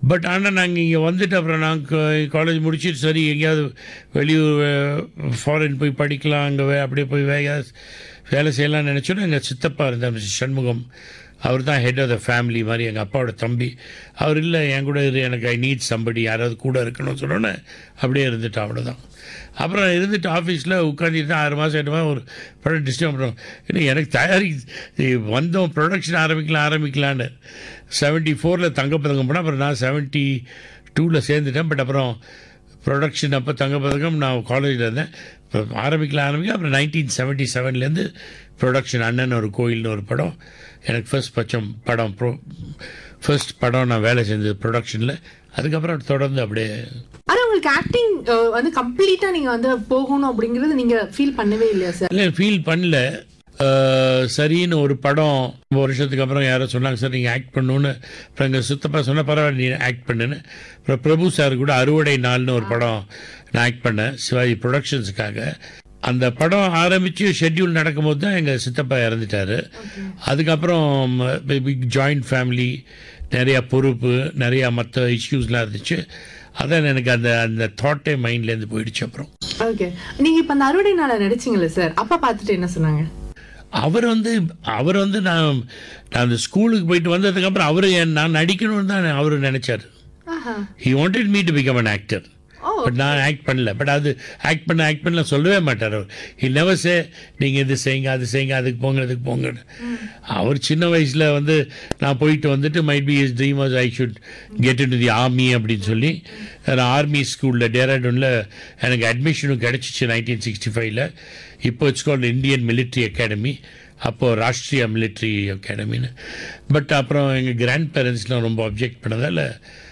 but ஆனால் நாங்கள் இங்கே வந்துட்டு அப்புறம் நாங்கள் காலேஜ் முடிச்சுட்டு சரி எங்கேயாவது வெளியூர் ஃபாரின் போய் படிக்கலாம் அங்கே வே அப்படியே போய் வேக வேலை செய்யலாம்னு நினச்சோன்னா எங்கள் சித்தப்பா இருந்தார் மிஸ்டர் சண்முகம் அவர் தான் ஹெட் ஆஃப் த ஃபேமிலி மாதிரி எங்கள் அப்பாவோட தம்பி அவர் இல்லை என் கூட இரு எனக்கு ஐ நீட் சம்படி யாராவது கூட இருக்கணும்னு சொன்னோன்னே அப்படியே இருந்துட்டு அவ்வளோதான் அப்புறம் இருந்துட்டு ஆஃபீஸில் உட்காந்துட்டு ஆறு மாதம் எட்டு மாதம் ஒரு படம் டிஸ்டர்ப் பண்ணுறோம் இல்லை எனக்கு தயாரி வந்தோம் ப்ரொடக்ஷன் ஆரம்பிக்கலாம் ஆரம்பிக்கலான்னு செவன்ட்டி ஃபோரில் தங்கப்பதக்கம் போனால் அப்புறம் நான் செவன்ட்டி டூவில் சேர்ந்துட்டேன் பட் அப்புறம் ப்ரொடக்ஷன் அப்போ தங்கப்பதக்கம் நான் காலேஜில் இருந்தேன் இப்போ ஆரம்பிக்கலாம் ஆரம்பிக்க அப்புறம் நைன்டீன் செவன்ட்டி செவன்லேருந்து ப்ரொடக்ஷன் அண்ணன் ஒரு கோயில்னு ஒரு படம் எனக்கு ஃபர்ஸ்ட் பச்சம் படம் ப்ரோ ஃபர்ஸ்ட் படம் நான் வேலை செஞ்சது ப்ரொடக்ஷனில் அதுக்கப்புறம் தொடர்ந்து அப்படியே ஆனா உங்களுக்கு ஆக்டிங் வந்து கம்ப்ளீட்டா நீங்க வந்து போகணும் அப்படிங்கறது நீங்க ஃபீல் பண்ணவே இல்லையா சார் இல்லை ஃபீல் பண்ணல அஹ், சரின்னு ஒரு படம் ரொம்ப வருஷத்துக்கு அப்புறம் யாரோ சொன்னாங்க சார் நீங்கள் ஆக்ட் பண்ணணுன்னு அப்புறம் எங்கள் சித்தப்பா சொன்ன பரவாயில்ல நீ ஆக்ட் பண்ணுன்னு அப்புறம் பிரபு சார் கூட அறுவடை நாள்னு ஒரு படம் நான் ஆக்ட் பண்ணேன் சிவாஜி ப்ரொடக்ஷன்ஸுக்காக அந்த படம் ஆரம்பித்து ஷெட்யூல் நடக்கும்போது தான் எங்கள் சித்தப்பா இறந்துட்டார் அதுக்கப்புறம் பிக் ஜாயிண்ட் ஃபேமிலி நிறையா பொறுப்பு நிறையா மற்ற இஷ்யூஸ்லாம் இருந்துச்சு அதான் எனக்கு அந்த அந்த தாட்டே மைண்ட்லேருந்து போயிடுச்சு அப்புறம் ஓகே நீங்க இப்ப அந்த அறுவடை நாள நடிச்சீங்கல்ல சார் அப்பா பார்த்துட்டு என்ன சொன்னாங்க அவர் வந்து அவர் வந்து நான் நான் அந்த ஸ்கூலுக்கு போயிட்டு வந்ததுக்கப்புறம் அவர் நான் நடிக்கணும்னு தான் அவர் நினைச்சார் ஆஹா he wanted me to become an actor oh but நான் ஆக்ட் பண்ணல பட் அது ஆக்ட் பண்ண ஆக்ட் பண்ணல சொல்லவே மாட்டார் அவர் ஹி நெவர் சே நீங்கள் இது செய்யுங்க அது செய்யுங்க அதுக்கு போங்க அதுக்கு போங்கன்னு அவர் சின்ன வயசில் வந்து நான் போயிட்டு வந்துட்டு might be his dream was I should get in the army அப்படின்னு சொல்லி நான் ஆர்மி ஸ்கூலில் டேராடூனில் எனக்கு அட்மிஷனும் கிடச்சிச்சு நைன்டீன் சிக்ஸ்டி ஃபைவ்ல இப்போ it's called Indian military academy அப்போது ராஷ்ட்ரிய மிலிட்ரி அகாடமின்னு பட் அப்புறம் எங்கள் கிராண்ட் பேரண்ட்ஸ்லாம் ரொம்ப அப்ஜெக்ட் பண்ணதால்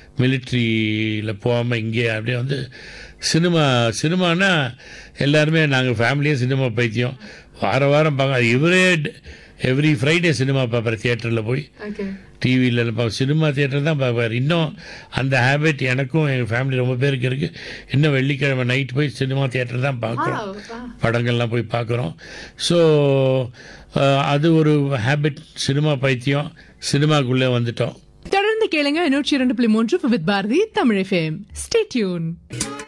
மிலிட்ரியில் போகாமல் இங்கே அப்படியே வந்து சினிமா சினிமானா எல்லாருமே நாங்கள் ஃபேமிலியே சினிமா பைத்தியம் வார வாரம் பார்க்க இவரே எவ்ரி ஃப்ரைடே சினிமா பார்ப்பார் தியேட்டரில் போய் ஓகே டிவியில் பார்ப்போம் சினிமா தியேட்டர் தான் பார்ப்பார் இன்னும் அந்த ஹேபிட் எனக்கும் எங்கள் ஃபேமிலி ரொம்ப பேருக்கு இருக்குது இன்னும் வெள்ளிக்கிழமை நைட் போய் சினிமா தியேட்டர் தான் பார்க்குறோம் படங்கள்லாம் போய் பார்க்குறோம் ஸோ அது ஒரு ஹேபிட் சினிமா பைத்தியம் சினிமாக்குள்ளே வந்துட்டோம் தொடர்ந்து கேளுங்க நூற்றி இரண்டு புள்ளி மூன்று with Bharathi Tamil FM stay tune